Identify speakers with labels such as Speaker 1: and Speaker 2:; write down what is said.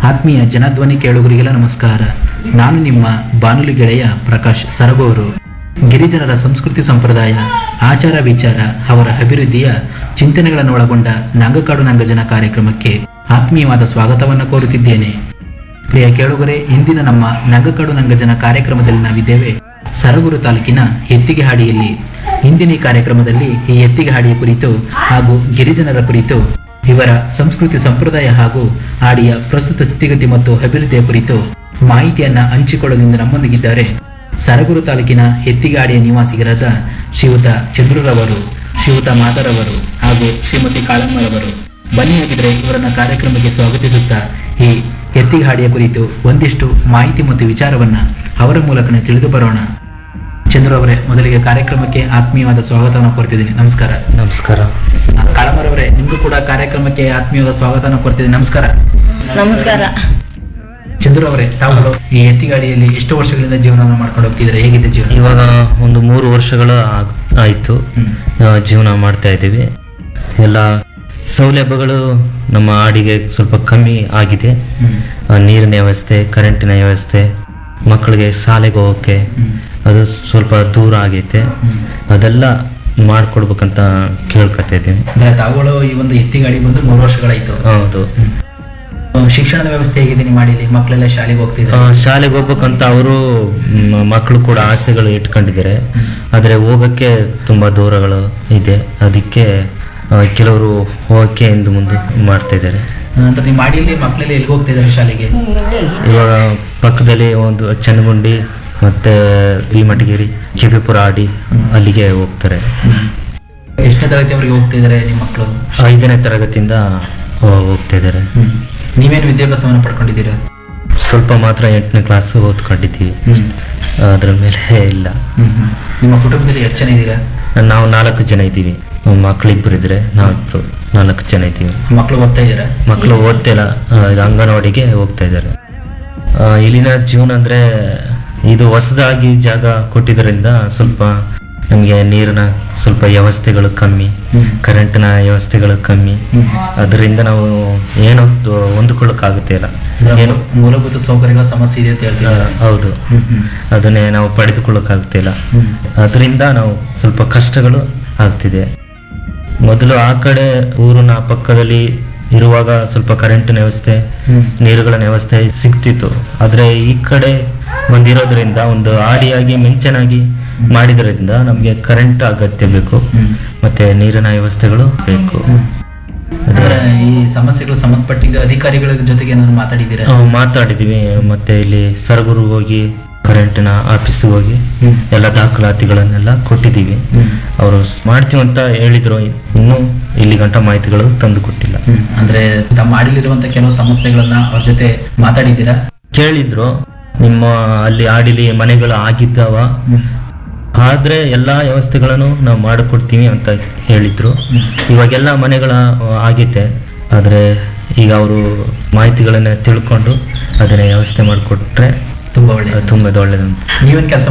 Speaker 1: ಆತ್ಮೀಯ ಜನಧ್ವನಿ ಕೇಳುಗರಿಗೆಲ್ಲ ನಮಸ್ಕಾರ ನಾನು ನಿಮ್ಮ ಬಾನುಲಿ ಗೆಳೆಯ ಪ್ರಕಾಶ್ ಸರಗೂರು ಗಿರಿಜನರ ಸಂಸ್ಕೃತಿ ಸಂಪ್ರದಾಯ ಆಚಾರ ವಿಚಾರ ಅವರ ಅಭಿವೃದ್ಧಿಯ ಚಿಂತನೆಗಳನ್ನು ಒಳಗೊಂಡ ನಂಗಕಾಡು ನಂಗಜನ ಕಾರ್ಯಕ್ರಮಕ್ಕೆ ಆತ್ಮೀಯವಾದ ಸ್ವಾಗತವನ್ನು ಕೋರುತ್ತಿದ್ದೇನೆ ಪ್ರಿಯ ಕೇಳುಗರೆ ಇಂದಿನ ನಮ್ಮ ನಂಗಕಾಡು ನಂಗಜನ ಕಾರ್ಯಕ್ರಮದಲ್ಲಿ ನಾವಿದ್ದೇವೆ ಸರಗೂರು ತಾಲೂಕಿನ ಎತ್ತಿಗೆಹಾಡಿಯಲ್ಲಿ ಇಂದಿನ ಈ ಕಾರ್ಯಕ್ರಮದಲ್ಲಿ ಈ ಎತ್ತಿಗೆಹಾಡಿಯ ಕುರಿತು ಹಾಗೂ ಗಿರಿಜನರ ಕುರಿತು ಇವರ ಸಂಸ್ಕೃತಿ ಸಂಪ್ರದಾಯ ಹಾಗೂ ಹಾಡಿಯ ಪ್ರಸ್ತುತ ಸ್ಥಿತಿಗತಿ ಮತ್ತು ಅಭಿವೃದ್ಧಿಯ ಕುರಿತು ಮಾಹಿತಿಯನ್ನ ಹಂಚಿಕೊಳ್ಳಲು ನಮ್ಮೊಂದಿಗಿದ್ದಾರೆ ಸರಗೂರು ತಾಲೂಕಿನ ಎತ್ತಿಗಾಡಿಯ ನಿವಾಸಿಗರಾದ ಶ್ರೀಯುತ ಚಂದ್ರರವರು ಶ್ರೀಯುತ ಮಾದರವರು ಹಾಗೂ ಶ್ರೀಮತಿ ಕಾಳಮ್ಮರವರು ಬನ್ನಿ ಹಾಗಿದ್ರೆ ಇವರನ್ನ ಕಾರ್ಯಕ್ರಮಕ್ಕೆ ಸ್ವಾಗತಿಸುತ್ತಾ ಈ ಎತ್ತಿಗಾಡಿಯ ಕುರಿತು ಒಂದಿಷ್ಟು ಮಾಹಿತಿ ಮತ್ತು ವಿಚಾರವನ್ನ ಅವರ ಮೂಲಕನೇ ತಿಳಿದು ಬರೋಣ ಚಂದ್ರ ಅವರೇ ಮೊದಲಿಗೆ ಕಾರ್ಯಕ್ರಮಕ್ಕೆ ಆತ್ಮೀಯವಾದ ಸ್ವಾಗತವನ್ನು ಕೋರ್ತಿದ್ದೀನಿ ನಮಸ್ಕಾರ
Speaker 2: ನಮಸ್ಕಾರ
Speaker 1: ಕಾಳಮರವರೇ ನಿಮಗೂ ಕೂಡ ಕಾರ್ಯಕ್ರಮಕ್ಕೆ ಆತ್ಮೀಯವಾದ ಸ್ವಾಗತವನ್ನು ಕೋರ್ತಿದ್ದೀನಿ ನಮಸ್ಕಾರ
Speaker 3: ನಮಸ್ಕಾರ
Speaker 1: ಚಂದ್ರ ಅವರೇ ತಾವು ಈ ಎತ್ತಿಗಾಡಿಯಲ್ಲಿ ಎಷ್ಟು ವರ್ಷಗಳಿಂದ ಜೀವನವನ್ನು ಮಾಡ್ಕೊಂಡು ಹೋಗ್ತಿದ್ರೆ ಹೇಗಿದೆ ಜೀವನ
Speaker 2: ಇವಾಗ ಒಂದು ಮೂರು ವರ್ಷಗಳ ಆಗ್- ಆಯ್ತು
Speaker 1: ಹ್ಮ್.
Speaker 2: ಆ, ಜೀವನ ಮಾಡ್ತಾ ಇದ್ದೀವಿ ಎಲ್ಲ ಸೌಲಭ್ಯಗಳು ನಮ್ಮ ಹಾಡಿಗೆ ಸ್ವಲ್ಪ ಕಮ್ಮಿ ಆಗಿದೆ
Speaker 1: ಹ್ಮ್.
Speaker 2: ಆ, ನೀರಿನ ವ್ಯವಸ್ಥೆ ಕರೆಂಟಿನ ವ್ಯವಸ್ಥೆ ಮಕ್ಕಳಿಗೆ ಶಾಲೆಗೆ ಹೋಗೋಕ್ಕೆ
Speaker 1: ಹ್ಮ್.
Speaker 2: ಅದು ಸ್ವಲ್ಪ ದೂರ ಆಗೈತೆ
Speaker 1: ಹ್ಮ್.
Speaker 2: ಅದೆಲ್ಲ ಮಾಡ್ಕೊಡ್ಬೇಕಂತ ಕೇಳ್ಕೊತಾ ಇದ್ದೀನಿ
Speaker 1: ಅಂದ್ರೆ ತಾವುಗಳು ಈ ಒಂದು ಎತ್ತಿಗಾಡಿ ಬಂದು ಮೂರು ವರ್ಷಗಳಾಯ್ತು
Speaker 2: ಹೌದು
Speaker 1: ಹ್ಮ್. ಶಿಕ್ಷಣದ ವ್ಯವಸ್ಥೆ ಹೇಗಿದೆ ನಿಮ್ಮ ಮಾಡಿಲಿ ಮಕ್ಕಳೆಲ್ಲ ಶಾಲೆಗೆ
Speaker 2: ಆ,
Speaker 1: ಹೋಗ್ತಿದ್ದಾರೆ
Speaker 2: ಶಾಲೆಗೆ ಹೋಗ್ಬೇಕಂತ ಅವರು ಮಕ್ಕಳು ಕೂಡ ಆಸೆಗಳು ಇಟ್ಕೊಂಡಿದ್ದಾರೆ ಆದರೆ ಹೋಗೋಕ್ಕೆ ತುಂಬ ದೂರಗಳು ಇದೆ ಅದಕ್ಕೆ ಆ, ಕೆಲವರು ಹೋಗೋಕ್ಕೆ ಹಿಂದೆ ಮುಂದೆ ಮಾಡ್ತಾ ಇದ್ದಾರೆ
Speaker 1: ಅಂದ್ರೆ ನಿಮ್ಮ ಮಾಡಿಲಿ ಮಕ್ಕಳೆಲ್ಲ ಎಲ್ಲಿಗೆ ಹೋಗ್ತಿದ್ದಾರೆ ಶಾಲೆಗೆ
Speaker 2: ಇವಾಗ ಪಕ್ಕದಲ್ಲಿ ಒಂದು ಚನ್ನಗುಂಡಿ ಮತ್ತು ಭೀಮಟಗಿರಿ ಕಿಬಿಪುರ ಆಡಿ ಅಲ್ಲಿಗೆ ಹೋಗ್ತಾರೆ
Speaker 1: ಎಷ್ಟನೇ ತರಗತಿವರೆಗೆ ಹೋಗ್ತಿದ್ದಾರೆ ನಿಮ್ಮ ಮಕ್ಕಳು
Speaker 2: ಐದನೇ ತರಗತಿಯಿಂದ ಆ, ಹೋಗ್ತಾ ಇದ್ದಾರೆ
Speaker 1: ನೀವೇನು ವಿದ್ಯಾಭ್ಯಾಸವನ್ನು ಪಡ್ಕೊಂಡಿದ್ದೀರಾ
Speaker 2: ಸ್ವಲ್ಪ ಮಾತ್ರ ಎಂಟನೇ ಕ್ಲಾಸ್ ಓದ್ಕೊಂಡಿದ್ದೀವಿ ಅದ್ರ ಮೇಲೆ ಇಲ್ಲ
Speaker 1: ಹ್ಮ್, ಹ್ಮ್. ನಿಮ್ಮ ಕುಟುಂಬದಲ್ಲಿ ಎಷ್ಟು ಜನ ಇದ್ದೀರಾ
Speaker 2: ನಾವು ನಾಲ್ಕು ಜನ ಇದ್ದೀವಿ ಮಕ್ಕಳಿಬ್ಬರು ಇದ್ರೆ ನಾವಿಬ್ರು ನಾಲ್ಕು ಜನ ಇದ್ದೀವಿ
Speaker 1: ಮಕ್ಕಳು ಓದ್ತಾ ಇದ್ದೀರಾ
Speaker 2: ಮಕ್ಕಳು ಓದ್ತಿಲ್ಲ ಆ, ಇದು ಅಂಗನವಾಡಿಗೆ ಹೋಗ್ತಾ ಇದ್ದಾರೆ ಆ, ಇಲ್ಲಿನ ಜೀವನ ಅಂದರೆ ಇದು ಹೊಸದಾಗಿ ಜಾಗ ಕೊಟ್ಟಿದ್ದರಿಂದ ಸ್ವಲ್ಪ ನಮಗೆ ನೀರಿನ ಸ್ವಲ್ಪ ವ್ಯವಸ್ಥೆಗಳು ಕಮ್ಮಿ
Speaker 1: ಹ್ಮ್.
Speaker 2: ಕರೆಂಟಿನ ವ್ಯವಸ್ಥೆಗಳು ಕಮ್ಮಿ
Speaker 1: ಹ್ಮ್.
Speaker 2: ಅದರಿಂದ ನಾವು ಏನು ಹೊಂದ್ಕೊಳ್ಳೋಕ್ಕಾಗುತ್ತೆ ಇಲ್ಲ ಏನು
Speaker 1: ಮೂಲಭೂತ ಸೌಕರ್ಯಗಳ ಸಮಸ್ಯೆ ಇದೆ ಅಂತ
Speaker 2: ಆ,
Speaker 1: ಹೇಳ್ತಿದ್ದೀರಾ
Speaker 2: ಹೌದು
Speaker 1: ಹ್ಮ್, ಹ್ಮ್.
Speaker 2: ಅದನ್ನೇ ನಾವು ಪಡೆದುಕೊಳ್ಳೋಕ್ಕಾಗ್ತಿಲ್ಲ
Speaker 1: ಹ್ಮ್.
Speaker 2: ಅದರಿಂದ ನಾವು ಸ್ವಲ್ಪ ಕಷ್ಟಗಳು ಆಗ್ತಿದೆ ಮೊದಲು ಆ ಕಡೆ ಊರಿನ ಪಕ್ಕದಲ್ಲಿ ಇರುವಾಗ ಸ್ವಲ್ಪ ಕರೆಂಟಿನ ವ್ಯವಸ್ಥೆ
Speaker 1: ಹ್ಮ್.
Speaker 2: ನೀರುಗಳ ವ್ಯವಸ್ಥೆ ಸಿಗ್ತಿತ್ತು ಆದರೆ ಈ ಕಡೆ ಬಂದಿರೋದ್ರಿಂದ ಒಂದು ಆಡಿಯಾಗಿ ಮಿಂಚನಾಗಿ ಮಾಡಿದ್ರಿಂದ ನಮಗೆ ಕರೆಂಟ್ ಅಗತ್ಯ ಬೇಕು
Speaker 1: ಹ್ಮ್.
Speaker 2: ಮತ್ತೆ ನೀರಿನ ವ್ಯವಸ್ಥೆಗಳು ಬೇಕು
Speaker 1: ಅಂದ್ರೆ ಈ ಸಮಸ್ಯೆಗಳು ಸಂಬಂಧಪಟ್ಟಿದ್ದ ಅಧಿಕಾರಿಗಳ ಜೊತೆಗೆ ಏನಾದ್ರು ಮಾತಾಡಿದ್ದೀರಾ
Speaker 2: ನಾವು ಮಾತಾಡಿದ್ವಿ ಮತ್ತೆ ಇಲ್ಲಿ ಸರಗೂರು ಹೋಗಿ ಕರೆಂಟಿನ ಆಫೀಸಿಗೆ ಹೋಗಿ
Speaker 1: ಹ್ಮ್.
Speaker 2: ಎಲ್ಲ ದಾಖಲಾತಿಗಳನ್ನೆಲ್ಲ ಕೊಟ್ಟಿದ್ದೀವಿ
Speaker 1: ಹ್ಮ್.
Speaker 2: ಅವರು ಮಾಡ್ತೀವಿ ಅಂತ ಹೇಳಿದ್ರು ಇನ್ನೂ ಇಲ್ಲಿ ಗಂಟ ಮಾಹಿತಿಗಳು ತಂದು ಕೊಟ್ಟಿಲ್ಲ
Speaker 1: ಹ್ಮ್. ಅಂದ್ರೆ ತಮ್ಮ ಮಾಡಿಲಿರುವಂತ ಕೆಲವು ಸಮಸ್ಯೆಗಳನ್ನ ಅವ್ರ ಜೊತೆ ಮಾತಾಡಿದ್ದೀರಾ
Speaker 2: ಕೇಳಿದ್ರು ನಿಮ್ಮ ಅಲ್ಲಿ ಆಡಿಲಿ ಮನೆಗಳು ಆಗಿದ್ದಾವ ಆದ್ರೆ ಎಲ್ಲಾ ವ್ಯವಸ್ಥೆಗಳನ್ನು ನಾವು ಮಾಡಿಕೊಡ್ತೀವಿ ಅಂತ ಹೇಳಿದ್ರು ಇವಾಗೆಲ್ಲ ಮನೆಗಳ ಆಗೈತೆ ಆದ್ರೆ ಈಗ ಅವರು ಮಾಹಿತಿಗಳನ್ನ ತಿಳ್ಕೊಂಡು ಅದನ್ನ ವ್ಯವಸ್ಥೆ ಮಾಡಿಕೊಟ್ರೆ
Speaker 1: ತುಂಬಾ ಒಳ್ಳೆ
Speaker 2: ತುಂಬಾ ಒಳ್ಳೇದಂತ
Speaker 1: ನೀವೇನ್ ಕೆಲಸ